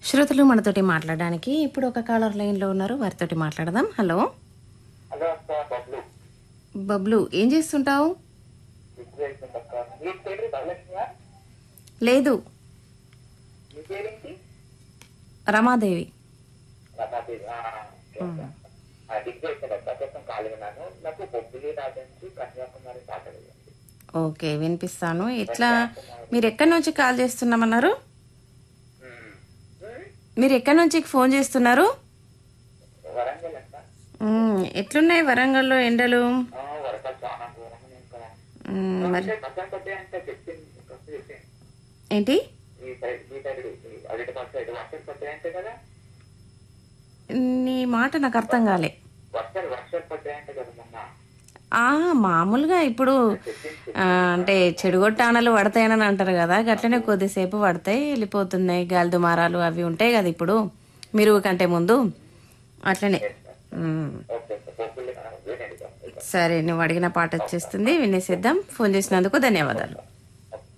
శ్రోతలు మనతోటి మాట్లాడడానికి ఇప్పుడు ఒక కాలర్ లైన్లో ఉన్నారు వారితోటి మాట్లాడదాం హలో హలో అక్క బబ్లు బబ్లు ఏం చేస్తుంటావు విజయ్ అక్క మీ పేరు ధనలక్ష్మి లేదు మీ పేరేంటి రమాదేవి రమాదేవి దిగ్జయ్ అక్క కోసం ఖాళీ ఉన్నాను నాకు బొబ్బిలి రాజంచి కన్యాకుమారి పాట వేయండి ఓకే వినిపిస్తాను ఎట్లా మీరు ఎక్కడి నుంచి కాల్ చేస్తున్నామన్నారు మీరు ఎక్కడి నుంచి ఫోన్ చేస్తున్నారు వరంగల్ అక్క మ్మ్, ఎట్లున్నాయి వరంగల్లో ఎండలు ఆ, వరకలు చాలా ఘోరంగా ఇంకా మ్మ్, మరి వర్షం పడ్డే అంటే చెప్పింది ఫస్ట్ చెప్పింది ఏంటి ఈ సైడ్ ఈ సైడ్ అడిట పక్క సైడ్ వర్షాలు పడ్డాయి అంటే కదా నీ మాట నాకు అర్థం కాలే వర్షాలు వర్షాలు పడ్డాయి అంటే కదా మొన్న ఆ మామూలుగా ఇప్పుడు ఆ, అంటే చెడుగొట్టానలు పడతాయని అంటారు కదా గట్లనే కొద్దిసేపు పడతాయి వెళ్ళిపోతున్నాయి గాలి దుమారాలు అవి ఉంటాయి కదా ఇప్పుడు మీరు కంటే ముందు అట్లనే మ్మ్. ఓకే బొబ్బిలి వినండి సరే నువ్వు అడిగిన పాట వచ్చేస్తుంది వినేసేద్దాం ఫోన్ చేసినందుకు ధన్యవాదాలు